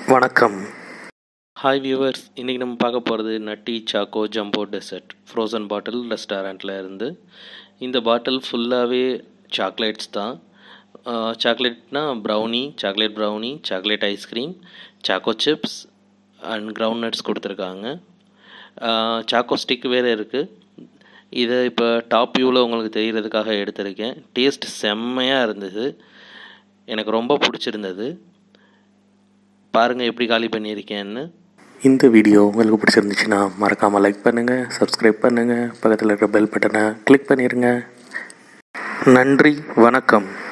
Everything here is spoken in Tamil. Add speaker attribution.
Speaker 1: வணக்கம்
Speaker 2: ஹாய் வியூவர்ஸ் இன்றைக்கி நம்ம பார்க்க போகிறது nutty choco jumbo dessert frozen bottle ரெஸ்டாரண்ட்டில் இருந்து இந்த பாட்டில் ஃபுல்லாகவே சாக்லேட்ஸ் தான் சாக்லேட்னா brownie chocolate brownie chocolate ice cream choco chips and ground nuts கொடுத்துருக்காங்க சாக்கோ ஸ்டிக் வேறு இருக்குது இதை இப்போ டாப் வியூவில் உங்களுக்கு தெரிகிறதுக்காக எடுத்திருக்கேன் டேஸ்ட் செம்மையாக இருந்தது எனக்கு ரொம்ப பிடிச்சிருந்தது பாருங்கள் எப்படி காலி பண்ணியிருக்கேன்னு
Speaker 1: இந்த வீடியோ உங்களுக்கு பிடிச்சிருந்துச்சுன்னா மறக்காமல் லைக் பண்ணுங்கள் சப்ஸ்கிரைப் பண்ணுங்கள் பக்கத்தில் இருக்கிற பெல் பட்டனை கிளிக் பண்ணிடுங்க நன்றி வணக்கம்